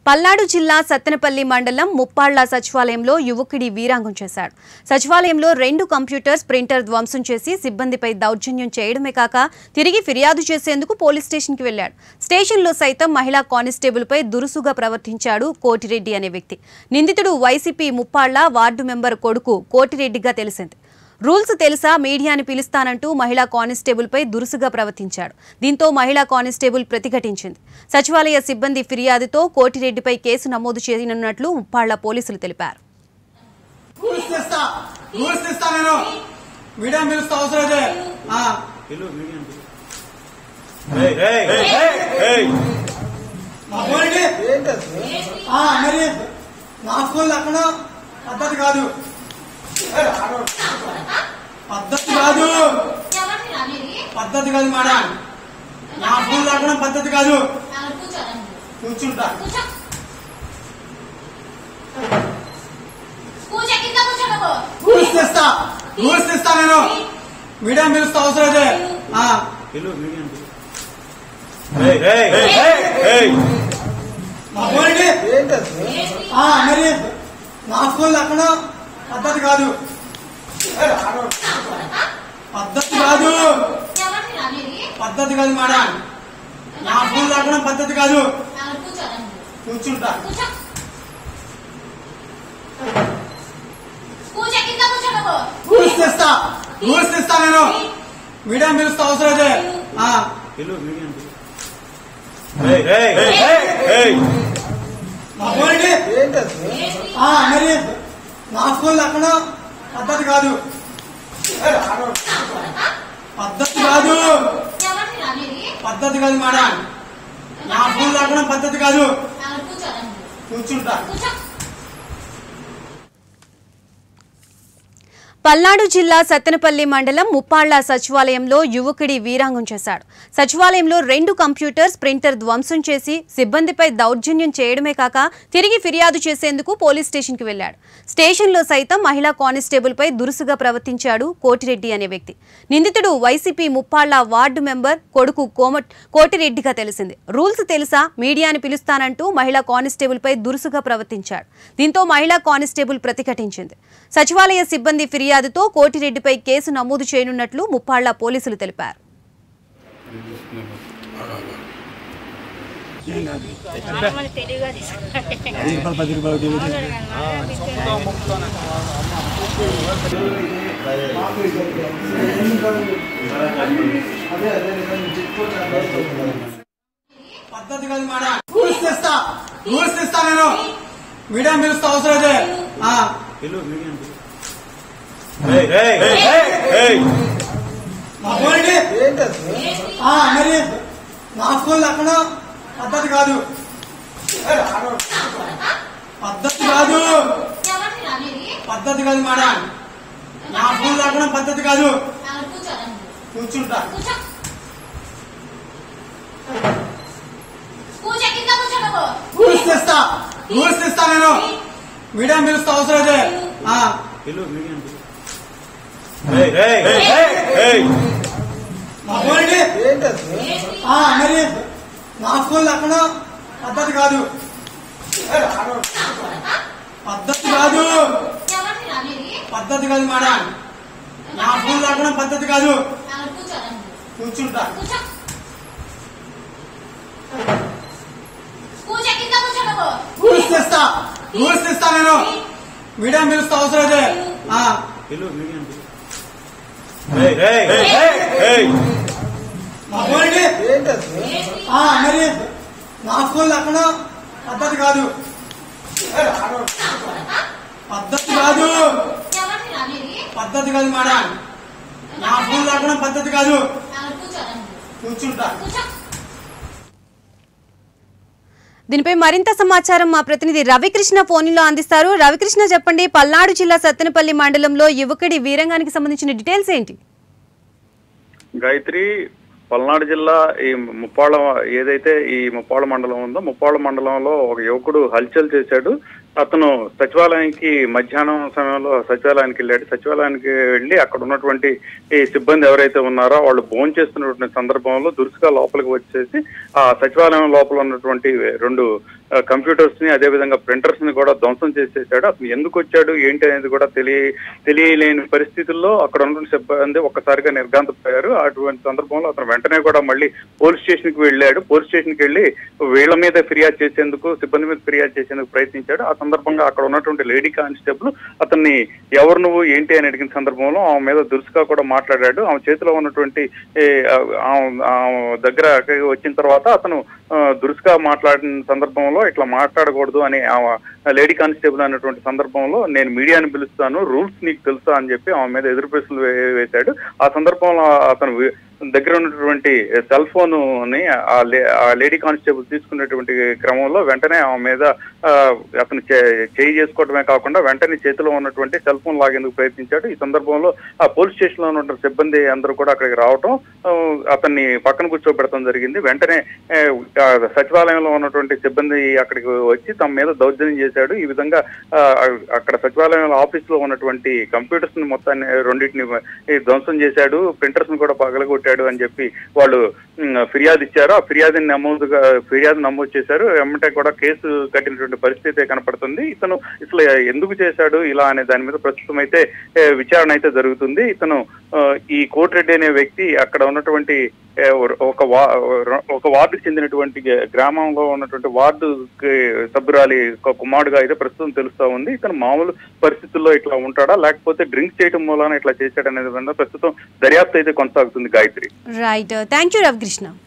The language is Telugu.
పల్నాడు జిల్లా సత్తెనపల్లి మండలం ముప్పాళ్ల సచివాలయంలో యువకుడి వీరాంగం చేశాడు సచివాలయంలో రెండు కంప్యూటర్స్ ప్రింటర్ ధ్వంసం చేసి సిబ్బందిపై దౌర్జన్యం చేయడమే కాక తిరిగి ఫిర్యాదు చేసేందుకు పోలీస్ స్టేషన్కి వెళ్లాడు స్టేషన్లో సైతం మహిళా కానిస్టేబుల్పై దురుసుగా ప్రవర్తించాడు కోటిరెడ్డి అనే వ్యక్తి నిందితుడు వైసీపీ ముప్పాళ్ల వార్డు మెంబర్ కొడుకు కోటిరెడ్డిగా తెలిసింది రూల్స్ తెలుసా మీడియాని పిలుస్తానంటూ మహిళా కానిస్టేబుల్పై దురుసుగా ప్రవర్తించాడు దీంతో మహిళా కానిస్టేబుల్ ప్రతిఘటించింది సచివాలయ సిబ్బంది ఫిర్యాదుతో కోటిరెడ్డిపై కేసు నమోదు చేయనున్నట్లు ముప్పాళ్ల పోలీసులు తెలిపారు రూల్స్ తెస్తా రూల్స్ తెస్తా నేను మీడియా పిలుస్తా అవసరం అయితే ఆ, మా ఫోన్కి ఆ, మరి నా ఫోన్ అక్కడ పద్ధతి కాదు పద్ధతి కాదు ఎవరిని రానిది? పద్ధతి కాదు మేడం నా ఫోన్ లాక్కడం పద్ధతి కాదు ఎవరు కూర్చోరండి. కూర్చుంటా కూర్చో. కూర్చో, కింద కూర్చో నువ్వు. రూల్స్ తెస్తా రూల్స్ తెస్తా నేను మీడియా పిలుస్తా అవసరం అయితే ఆ, మా ఫోన్కి ఆ, మరి నా ఫోన్ అక్కడ పద్ధతి కాదు పద్ధతి కాదు ఎవరిని రానిది? పద్ధతి కాదు మేడం నా ఫోన్ లాక్కడం పద్ధతి కాదు ఎవరు కూర్చోరండి. కూర్చుంటా కూర్చో. కూర్చో, కింద కూర్చో నువ్వు. రూల్స్ తెస్తా రూల్స్ తెస్తా నేను మీడియా పిలుస్తా అవసరం అయితే ఆ, మా ఫోన్కి ఆ, మరి నా ఫోన్ అక్కడ పద్ధతి కాదు పద్ధతి కాదు ఎవరిని రానిది? పద్ధతి కాదు మేడం నా ఫోన్ లాక్కడం పద్ధతి కాదు ఎవరు కూర్చోరండి. కూర్చుంటా కూర్చో. పల్నాడు జిల్లా సత్తెనపల్లి మండలం ముప్పాళ్ల సచివాలయంలో యువకుడి వీరాంగం చేశాడు సచివాలయంలో రెండు కంప్యూటర్స్ ప్రింటర్ ధ్వంసం చేసి సిబ్బందిపై దౌర్జన్యం చేయడమే కాక తిరిగి ఫిర్యాదు చేసేందుకు పోలీస్ స్టేషన్కి వెళ్లాడు స్టేషన్లో సైతం మహిళా కానిస్టేబుల్పై దురుసుగా ప్రవర్తించాడు కోటిరెడ్డి అనే వ్యక్తి నిందితుడు వైసీపీ ముప్పాళ్ల వార్డు మెంబర్ కొడుకు కోమట్ కోటిరెడ్డిగా తెలిసింది రూల్స్ తెలుసా మీడియాని పిలుస్తానంటూ మహిళా కానిస్టేబుల్పై దురుసుగా ప్రవర్తించాడు దీంతో మహిళా కానిస్టేబుల్ ప్రతిఘటించింది సచివాలయ సిబ్బంది ఫిర్యాదుతో కోటిరెడ్డిపై కేసు నమోదు చేయనున్నట్లు ముప్పాళ్ల పోలీసులు తెలిపారు మన తెలివిగా తీసుకుంటే పద్ధతి కాదు మేడం రూల్స్ తెస్తా రూల్స్ తెస్తా నేను మీడియా పిలుస్తా అవసరం అయితే ఆ, మా ఫోన్కి ఆ, మరి నా ఫోన్ అక్కడ పద్ధతి కాదు పద్ధతి కాదు ఎవరిని రానిది? పద్ధతి కాదు మేడం నా ఫోన్ లాక్కడం పద్ధతి కాదు ఎవరు కూర్చోరండి. కూర్చుంటా కూర్చో. కూర్చో, కింద కూర్చో నువ్వు. రూల్స్ తెస్తా రూల్స్ తెస్తా నేను మీడియా పిలుస్తా అవసరం అయితే ఆ, మా ఫోన్కి ఆ, మరి నా ఫోన్ అక్కడ పద్ధతి కాదు పద్ధతి కాదు ఎవరిని రానిది? పద్ధతి కాదు మేడం నా ఫోన్ లాక్కడం పద్ధతి కాదు ఎవరు కూర్చోరండి. కూర్చుంటా కూర్చో. కూర్చో, కింద కూర్చో నువ్వు. రూల్స్ తెస్తా రూల్స్ తెస్తా నేను మీడియా పిలుస్తా అవసరం అయితే ఆ, మా ఫోన్కి ఆ, మరి నా ఫోన్ అక్కడ పద్ధతి కాదు పద్ధతి కాదు ఎవరిని రానిది? పద్ధతి కాదు మేడం నా ఫోన్ లాక్కడం పద్ధతి కాదు ఎవరు కూర్చోరండి. కూర్చుంటా కూర్చో. దీనిపై మరింత సమాచారం మా ప్రతినిధి రవికృష్ణ ఫోన్లో అందిస్తారు రవికృష్ణ చెప్పండి పల్నాడు జిల్లా సత్తెనపల్లి మండలంలో యువకుడి వీరంగానికి సంబంధించిన డీటెయిల్స్ ఏంటి గాయత్రి పల్నాడు జిల్లా ఈ ముప్పాళ్ళ ఏదైతే ఈ ముప్పాళ్ళ మండలం ఉందో ముప్పాళ్ళ మండలంలో ఒక యువకుడు హల్చల్ చేశాడు అతను సచివాలయానికి మధ్యాహ్నం సమయంలో సచివాలయానికి వెళ్ళాడు సచివాలయానికి వెళ్ళి అక్కడ ఉన్నటువంటి ఈ సిబ్బంది ఎవరైతే ఉన్నారో వాళ్ళు భోజనం చేస్తున్నటువంటి సందర్భంలో దురుసుగా లోపలికి వచ్చేసి ఆ సచివాలయం లోపల ఉన్నటువంటి రెండు కంప్యూటర్స్ ని అదే విధంగా ప్రింటర్స్ ని కూడా ధ్వంసం చేసేసాడు అతను ఎందుకు వచ్చాడు ఏంటి అనేది కూడా తెలియ తెలియలేని పరిస్థితుల్లో అక్కడ ఉన్న సిబ్బంది ఒక్కసారిగా నిర్గాంతపోయారు అటువంటి సందర్భంలో అతను వెంటనే కూడా మళ్ళీ పోలీస్ స్టేషన్ కి వెళ్ళాడు పోలీస్ స్టేషన్ కి వెళ్ళి వీళ్ళ మీద ఫిర్యాదు చేసేందుకు సిబ్బంది మీద ఫిర్యాదు చేసేందుకు ప్రయత్నించాడు ఆ సందర్భంగా అక్కడ ఉన్నటువంటి లేడీ కానిస్టేబుల్ అతన్ని ఎవరు నువ్వు ఏంటి అని అడిగిన సందర్భంలో ఆమె మీద దురుసుగా కూడా మాట్లాడాడు ఆమె చేతిలో ఉన్నటువంటి ఏ, ఆమె- ఆమె దగ్గర వచ్చిన తర్వాత అతను ఆ, దురుసుగా మాట్లాడిన సందర్భంలో ఇట్లా మాట్లాడకూడదు అని ఆమె లేడీ కానిస్టేబుల్ అనేటువంటి సందర్భంలో నేను మీడియాని పిలుస్తాను రూల్స్ నీకు తెలుసా అని చెప్పి ఆమె మీద ఎదురు ప్రశ్నలు వే- వేశాడు ఆ సందర్భంలో అతను వి- దగ్గర ఉన్నటువంటి సెల్ ఫోన్ ని ఆ లే- ఆ లేడీ కానిస్టేబుల్ తీసుకున్నటువంటి క్రమంలో వెంటనే ఆమె మీద ఆ, అతను చే- చేయి చేసుకోవడమే కాకుండా వెంటనే చేతిలో ఉన్నటువంటి సెల్ ఫోన్ లాగేందుకు ప్రయత్నించాడు ఈ సందర్భంలో ఆ పోలీస్ స్టేషన్ లో ఉన్న సిబ్బంది అందరూ కూడా అక్కడికి రావటం ఆ, అతన్ని పక్కన కూర్చోబెడతాం జరిగింది వెంటనే ఏ, ఆ, సచివాలయంలో ఉన్నటువంటి సిబ్బంది అక్కడికి వచ్చి తమ మీద దౌర్జన్యం చేశాడు ఈ విధంగా ఆ, అక్కడ సచివాలయంలో ఆఫీస్ లో ఉన్నటువంటి కంప్యూటర్స్ ని మొత్తాన్ని రెండింటిని ఈ ధ్వంసం చేశాడు ప్రింటర్స్ ని కూడా పగలగొట్టాడు అని చెప్పి వాళ్ళు ఉమ్, ఫిర్యాదు ఇచ్చారు ఆ ఫిర్యాదుని నమోదుగా ఫిర్యాదు నమోదు చేశారు ఎమ్మటే కూడా కేసు కట్టినటువంటి పరిస్థితి కనపడుతుంది ఇతను అసలు ఎందుకు చేశాడు ఇలా అనే దాని మీద ప్రస్తుతం అయితే ఏ, విచారణ అయితే జరుగుతుంది ఇతను ఆ, ఈ కోటిరెడ్డి అనే వ్యక్తి అక్కడ ఉన్నటువంటి ఏ, ఒక వా ఒక వార్డుకి చెందినటువంటి గ్రామంలో ఉన్నటువంటి వార్డు సభ్యురాలి ఒక కుమారుడుగా అయితే ప్రస్తుతం తెలుస్తా ఉంది ఇతను మామూలు పరిస్థితుల్లో ఇట్లా ఉంటాడా లేకపోతే డ్రింక్ చేయడం మూలాన ఇట్లా చేశాడనేది మీద ప్రస్తుతం దర్యాప్తు అయితే కొనసాగుతుంది Gayathri right thank you Ravikrishna